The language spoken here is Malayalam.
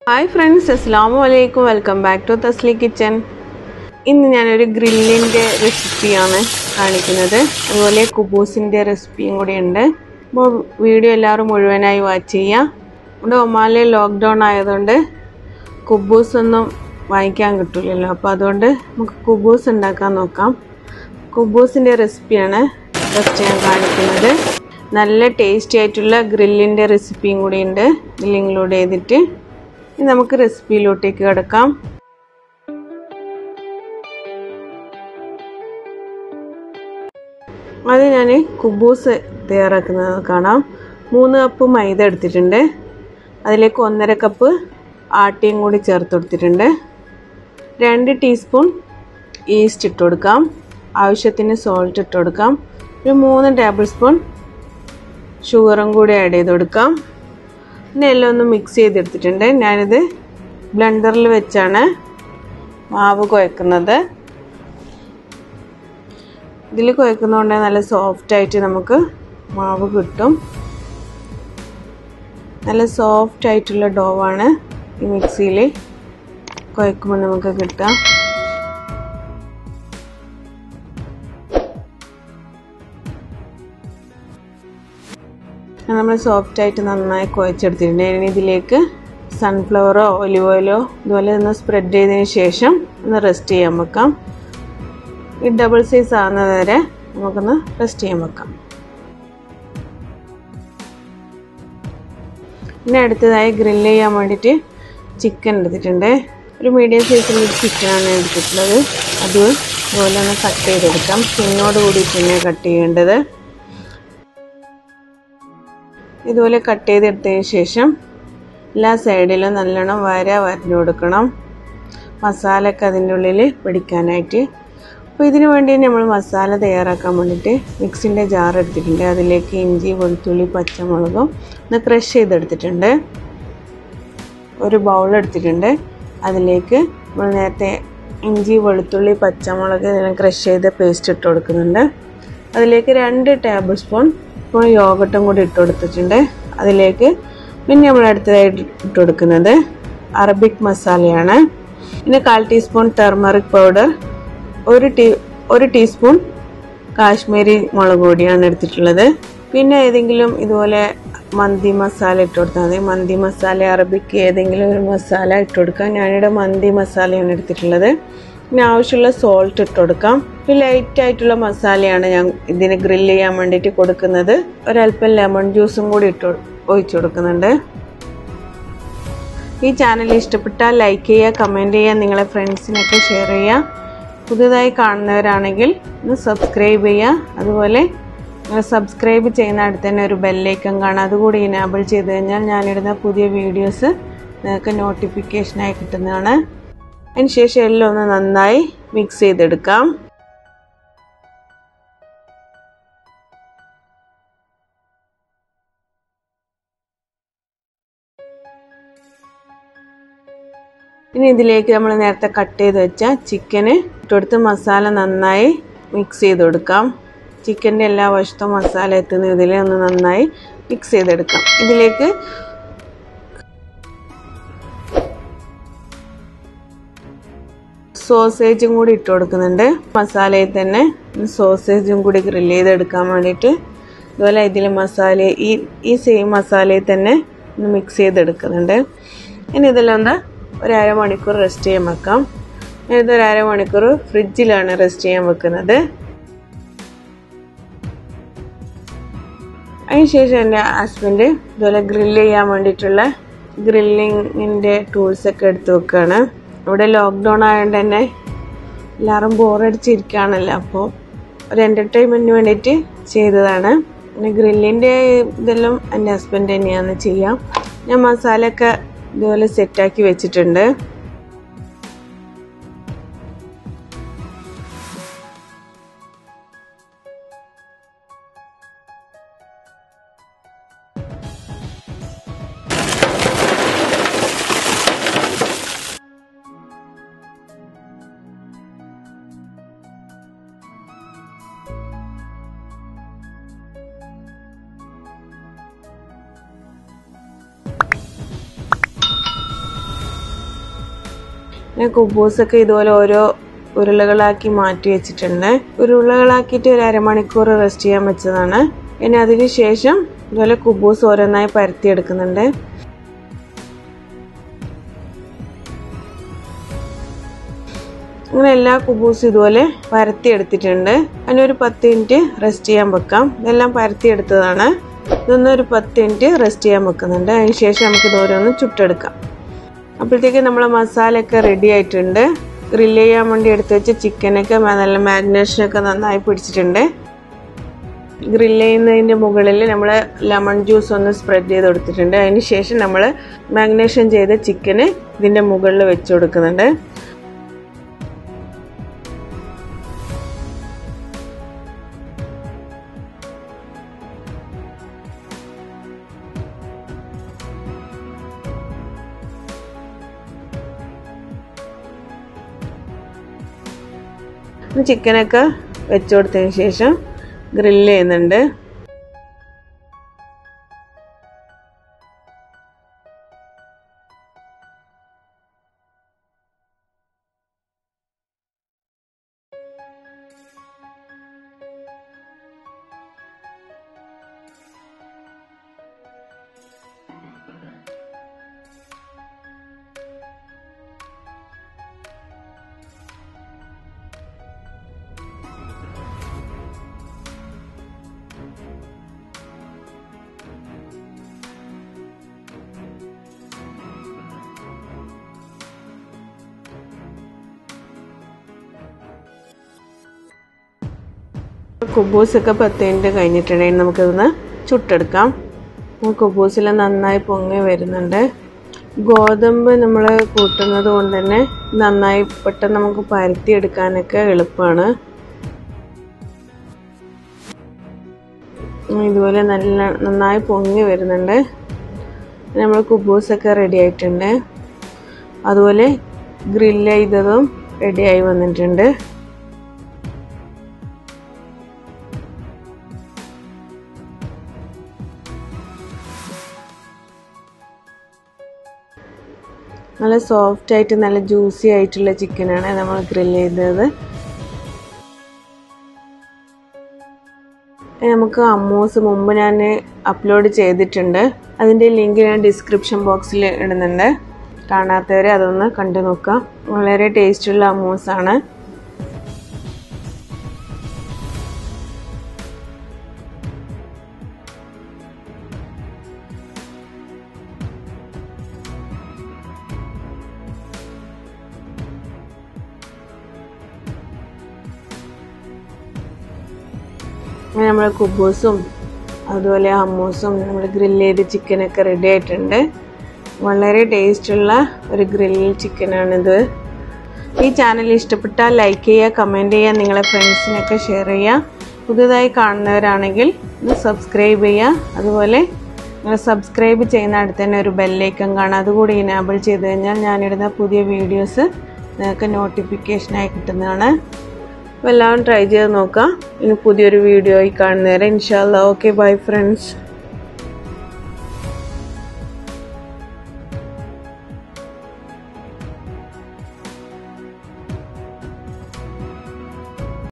ഹായ് ഫ്രണ്ട്സ് അസ്സാം വലൈക്കും welcome back to Tasli kitchen ഇന്ന് ഞാനൊരു ഗ്രില്ലിൻ്റെ റെസിപ്പിയാണ് കാണിക്കുന്നത് അതുപോലെ കുബൂസിൻ്റെ റെസിപ്പിയും കൂടി ഉണ്ട് അപ്പോൾ വീഡിയോ എല്ലാവരും മുഴുവനായി വാച്ച് ചെയ്യുക ഇവിടെ ഒമാലെ ലോക്ക്ഡൗൺ ആയതുകൊണ്ട് കുബൂസ് ഒന്നും വാങ്ങിക്കാൻ കിട്ടില്ലല്ലോ അപ്പോൾ അതുകൊണ്ട് നമുക്ക് കുബൂസ് ഉണ്ടാക്കാൻ നോക്കാം കുബൂസിൻ്റെ റെസിപ്പിയാണ് ഫസ്റ്റ് ഞാൻ കാണിക്കുന്നത് നല്ല ടേസ്റ്റി ആയിട്ടുള്ള ഗ്രില്ലിൻ്റെ റെസിപ്പിയും കൂടി ഉണ്ട് ഇതിൽ ഇൻക്ലൂഡ് ചെയ്തിട്ട് ഇനി നമുക്ക് റെസിപ്പിയിലോട്ടേക്ക് കിടക്കാം അത് ഞാൻ കുബൂസ് തയ്യാറാക്കുന്നത് കാണാം മൂന്ന് കപ്പ് മൈദ എടുത്തിട്ടുണ്ട് അതിലേക്ക് ഒന്നര കപ്പ് ആട്ടിയും കൂടി ചേർത്ത് കൊടുത്തിട്ടുണ്ട് രണ്ട് ടീസ്പൂൺ ഈസ്റ്റ് ഇട്ട് കൊടുക്കാം ആവശ്യത്തിന് സോൾട്ട് ഇട്ട് കൊടുക്കാം ഒരു മൂന്ന് ടേബിൾ സ്പൂൺ ഷുഗറും കൂടി ആഡ് ചെയ്ത് കൊടുക്കാം പിന്നെ എല്ലാം ഒന്ന് മിക്സ് ചെയ്തെടുത്തിട്ടുണ്ട് ഞാനിത് ബ്ലെൻഡറിൽ വെച്ചാണ് മാവ് കുഴക്കുന്നത് ഇതിൽ കുഴക്കുന്നതുകൊണ്ട് നല്ല സോഫ്റ്റ് ആയിട്ട് നമുക്ക് മാവ് കിട്ടും നല്ല സോഫ്റ്റ് ആയിട്ടുള്ള ഡോവാണ് ഈ മിക്സിയിൽ കുഴക്കുമ്പോൾ നമുക്ക് കിട്ടുക നമ്മൾ സോഫ്റ്റ് ആയിട്ട് നന്നായി കുഴച്ചെടുത്തിട്ടുണ്ട് ഇനി ഇതിലേക്ക് സൺഫ്ലവറോ ഒലിവ് ഓയിലോ ഇതുപോലെ ഒന്ന് സ്പ്രെഡ് ചെയ്തതിന് ശേഷം ഒന്ന് റെസ്റ്റ് ചെയ്യാൻ വെക്കാം ഈ ഡബിൾ സൈസ് ആകുന്നത് വരെ നമുക്കൊന്ന് റെസ്റ്റ് ചെയ്യാൻ വെക്കാം പിന്നെ അടുത്തതായി ഗ്രില്ല് ചെയ്യാൻ വേണ്ടിയിട്ട് ചിക്കൻ എടുത്തിട്ടുണ്ട് ഒരു മീഡിയം സൈസിലുള്ള ചിക്കനാണ് എടുത്തിട്ടുള്ളത് അത് അതുപോലെ ഒന്ന് കട്ട് ചെയ്തെടുക്കാം സ്കിന്നോട് കൂടിയിട്ട് തന്നെ കട്ട് ചെയ്യേണ്ടത് ഇതുപോലെ കട്ട് ചെയ്തെടുത്തതിന് ശേഷം എല്ലാ സൈഡിലും നല്ലോണം വര വരഞ്ഞു കൊടുക്കണം മസാലയൊക്കെ അതിൻ്റെ ഉള്ളിൽ പിടിക്കാനായിട്ട് അപ്പോൾ ഇതിനു വേണ്ടി നമ്മൾ മസാല തയ്യാറാക്കാൻ വേണ്ടിയിട്ട് മിക്സിൻ്റെ ജാർ എടുത്തിട്ടുണ്ട് അതിലേക്ക് ഇഞ്ചി വെളുത്തുള്ളി പച്ചമുളകും ഒന്ന് ക്രഷ് ചെയ്തെടുത്തിട്ടുണ്ട് ഒരു ബൗൾ എടുത്തിട്ടുണ്ട് അതിലേക്ക് നമ്മൾ നേരത്തെ ഇഞ്ചി വെളുത്തുള്ളി പച്ചമുളക് ഇതെല്ലാം ക്രഷ് ചെയ്ത പേസ്റ്റ് ഇട്ട് കൊടുക്കുന്നുണ്ട് അതിലേക്ക് രണ്ട് ടേബിൾ സ്പൂൺ സ്പൂൺ യോഗട്ടും കൂടി ഇട്ട് കൊടുത്തിട്ടുണ്ട് അതിലേക്ക് പിന്നെ നമ്മൾ അടുത്തതായിട്ട് ഇട്ട് കൊടുക്കുന്നത് അറബിക് മസാലയാണ് പിന്നെ കാൽ ടീസ്പൂൺ ടെർമറിക് പൗഡർ ഒരു ടീ ഒരു ടീസ്പൂൺ കാശ്മീരി മുളക് പൊടിയാണ് എടുത്തിട്ടുള്ളത് പിന്നെ ഏതെങ്കിലും ഇതുപോലെ മന്തി മസാല ഇട്ട് കൊടുത്താൽ മതി മന്തി മസാല അറബിക്ക് ഏതെങ്കിലും ഒരു മസാല ഇട്ട് കൊടുക്കാം ഞാനിവിടെ മന്തി മസാലയാണ് എടുത്തിട്ടുള്ളത് പിന്നെ ആവശ്യമുള്ള സോൾട്ട് ഇട്ട് കൊടുക്കാം പിന്നെ ലൈറ്റ് ആയിട്ടുള്ള മസാലയാണ് ഞാൻ ഇതിന് ഗ്രില്ല് ചെയ്യാൻ വേണ്ടിയിട്ട് കൊടുക്കുന്നത് ഒരല്പം ലെമൺ ജ്യൂസും കൂടി ഇട്ട് ഒഴിച്ചു കൊടുക്കുന്നുണ്ട് ഈ ചാനൽ ഇഷ്ടപ്പെട്ടാൽ ലൈക്ക് ചെയ്യുക കമൻറ്റ് ചെയ്യുക നിങ്ങളെ ഫ്രണ്ട്സിനൊക്കെ ഷെയർ ചെയ്യുക പുതുതായി കാണുന്നവരാണെങ്കിൽ ഒന്ന് സബ്സ്ക്രൈബ് ചെയ്യുക അതുപോലെ നിങ്ങൾ സബ്സ്ക്രൈബ് ചെയ്യുന്ന അടുത്ത് തന്നെ ഒരു ബെല്ലൈക്കൺ കാണാം അതുകൂടി ഇനാബിൾ ചെയ്ത് കഴിഞ്ഞാൽ ഞാനിടുന്ന പുതിയ വീഡിയോസ് നിങ്ങൾക്ക് നോട്ടിഫിക്കേഷനായി കിട്ടുന്നതാണ് അതിന് ശേഷം എല്ലാം ഒന്ന് നന്നായി മിക്സ് ചെയ്തെടുക്കാം ഇനി ഇതിലേക്ക് നമ്മൾ നേരത്തെ കട്ട് ചെയ്ത് വെച്ച ചിക്കന് ഇട്ടെടുത്ത് മസാല നന്നായി മിക്സ് ചെയ്ത് കൊടുക്കാം ചിക്കൻ്റെ എല്ലാ വശത്തും മസാല എത്തുന്ന ഇതിൽ ഒന്ന് നന്നായി മിക്സ് ചെയ്തെടുക്കാം ഇതിലേക്ക് സോസേജും കൂടി ഇട്ട് കൊടുക്കുന്നുണ്ട് മസാലയിൽ തന്നെ സോസേജും കൂടി ഗ്രില്ല് ചെയ്തെടുക്കാൻ വേണ്ടിയിട്ട് അതുപോലെ ഇതിൽ മസാല ഈ ഈ സെയിം മസാലയിൽ തന്നെ ഒന്ന് മിക്സ് ചെയ്തെടുക്കുന്നുണ്ട് ഇനി ഇതിലൊന്ന് ഒരു അരമണിക്കൂർ റെസ്റ്റ് ചെയ്യാൻ വെക്കാം ഇതൊരു അരമണിക്കൂർ ഫ്രിഡ്ജിലാണ് റെസ്റ്റ് ചെയ്യാൻ വെക്കുന്നത് അതിനുശേഷം എൻ്റെ ഹസ്ബൻഡ് ഇതുപോലെ ഗ്രില്ല് ചെയ്യാൻ വേണ്ടിയിട്ടുള്ള ഗ്രില്ലിങ്ങിൻ്റെ ടൂൾസൊക്കെ എടുത്ത് വെക്കുകയാണ് ഇവിടെ ലോക്ക്ഡൗൺ ആയതുകൊണ്ട് തന്നെ എല്ലാവരും ബോറടിച്ചിരിക്കുകയാണല്ലോ അപ്പോൾ ഒരു എൻ്റർടൈൻമെൻറ്റിന് വേണ്ടിയിട്ട് ചെയ്തതാണ് പിന്നെ ഗ്രില്ലിൻ്റെ ഇതെല്ലാം എൻ്റെ ഹസ്ബൻഡ് തന്നെയാണ് ചെയ്യാം ഞാൻ മസാലയൊക്കെ ഇതുപോലെ സെറ്റാക്കി വെച്ചിട്ടുണ്ട് പിന്നെ കുബൂസൊക്കെ ഇതുപോലെ ഓരോ ഉരുളകളാക്കി മാറ്റി വെച്ചിട്ടുണ്ട് ഉരുളകളാക്കിയിട്ട് ഒരു അരമണിക്കൂർ റെസ്റ്റ് ചെയ്യാൻ വെച്ചതാണ് ഇനി അതിന് ശേഷം ഇതുപോലെ കുബൂസ് ഓരോന്നായി പരത്തിയെടുക്കുന്നുണ്ട് അങ്ങനെ എല്ലാ കുബൂസും ഇതുപോലെ പരത്തി എടുത്തിട്ടുണ്ട് അതിനൊരു പത്ത് മിനിറ്റ് റെസ്റ്റ് ചെയ്യാൻ വെക്കാം ഇതെല്ലാം പരത്തി എടുത്തതാണ് ഇതൊന്ന് ഒരു പത്ത് മിനിറ്റ് റെസ്റ്റ് ചെയ്യാൻ വെക്കുന്നുണ്ട് അതിന് ശേഷം നമുക്ക് ഇത് ഓരോന്ന് ചുട്ടെടുക്കാം അപ്പോഴത്തേക്ക് നമ്മളെ മസാലയൊക്കെ റെഡി ആയിട്ടുണ്ട് ഗ്രില്ല് ചെയ്യാൻ വേണ്ടി എടുത്ത് വെച്ച ചിക്കനൊക്കെ നല്ല മാരിനേഷനൊക്കെ നന്നായി പിടിച്ചിട്ടുണ്ട് ഗ്രില്ല് ചെയ്യുന്നതിൻ്റെ മുകളിൽ നമ്മൾ ലെമൺ ജ്യൂസ് ഒന്ന് സ്പ്രെഡ് ചെയ്ത് കൊടുത്തിട്ടുണ്ട് അതിന് ശേഷം നമ്മൾ മാഗ്നേഷൻ ചെയ്ത ചിക്കന് ഇതിൻ്റെ മുകളിൽ വെച്ച് കൊടുക്കുന്നുണ്ട് ചിക്കനൊക്കെ വെച്ച് കൊടുത്തതിന് ശേഷം ഗ്രില്ല് ചെയ്യുന്നുണ്ട് കുബൂസൊക്കെ പത്ത് മിനിറ്റ് കഴിഞ്ഞിട്ടുണ്ടെങ്കിൽ നമുക്കിതൊന്ന് ചുട്ടെടുക്കാം കുബൂസിൽ നന്നായി പൊങ്ങി വരുന്നുണ്ട് ഗോതമ്പ് നമ്മൾ കൂട്ടുന്നത് കൊണ്ട് തന്നെ നന്നായി പെട്ടെന്ന് നമുക്ക് പരത്തി എടുക്കാനൊക്കെ എളുപ്പമാണ് ഇതുപോലെ നല്ല നന്നായി പൊങ്ങി വരുന്നുണ്ട് നമ്മൾ കുബൂസൊക്കെ റെഡി ആയിട്ടുണ്ട് അതുപോലെ ഗ്രില്ല് ചെയ്തതും റെഡിയായി വന്നിട്ടുണ്ട് നല്ല സോഫ്റ്റ് ആയിട്ട് നല്ല ജ്യൂസി ആയിട്ടുള്ള ചിക്കനാണ് നമ്മൾ ഗ്രില്ല് ചെയ്തത് നമുക്ക് അമ്മൂസ് മുമ്പ് ഞാൻ അപ്ലോഡ് ചെയ്തിട്ടുണ്ട് അതിൻ്റെ ലിങ്ക് ഞാൻ ഡിസ്ക്രിപ്ഷൻ ബോക്സിൽ ഇടുന്നുണ്ട് കാണാത്തവരെ അതൊന്ന് കണ്ടു നോക്കാം വളരെ ടേസ്റ്റുള്ള അമ്മൂസാണ് അങ്ങനെ നമ്മൾ കുബൂസും അതുപോലെ ഹമ്മൂസും നമ്മൾ ഗ്രില്ല് ചെയ്ത് ചിക്കനൊക്കെ റെഡി ആയിട്ടുണ്ട് വളരെ ടേസ്റ്റുള്ള ഒരു ഗ്രിൽ ചിക്കനാണിത് ഈ ചാനൽ ഇഷ്ടപ്പെട്ടാൽ ലൈക്ക് ചെയ്യുക കമൻറ്റ് ചെയ്യുക നിങ്ങളെ ഫ്രണ്ട്സിനൊക്കെ ഷെയർ ചെയ്യുക പുതുതായി കാണുന്നവരാണെങ്കിൽ ഒന്ന് സബ്സ്ക്രൈബ് ചെയ്യുക അതുപോലെ നിങ്ങൾ സബ്സ്ക്രൈബ് ചെയ്യുന്ന അടുത്ത് തന്നെ ഒരു ബെല്ലൈക്കൺ കാണാം അതുകൂടി ഇനാബിൾ ചെയ്ത് കഴിഞ്ഞാൽ ഞാനിടുന്ന പുതിയ വീഡിയോസ് നിങ്ങൾക്ക് നോട്ടിഫിക്കേഷനായി കിട്ടുന്നതാണ് അപ്പോൾ എല്ലാവരും ട്രൈ ചെയ്ത് നോക്കാം ഇനി പുതിയൊരു വീഡിയോയിൽ കാണുന്നവരെ ഇൻഷാല്ല ഓക്കെ ബൈ ഫ്രണ്ട്സ്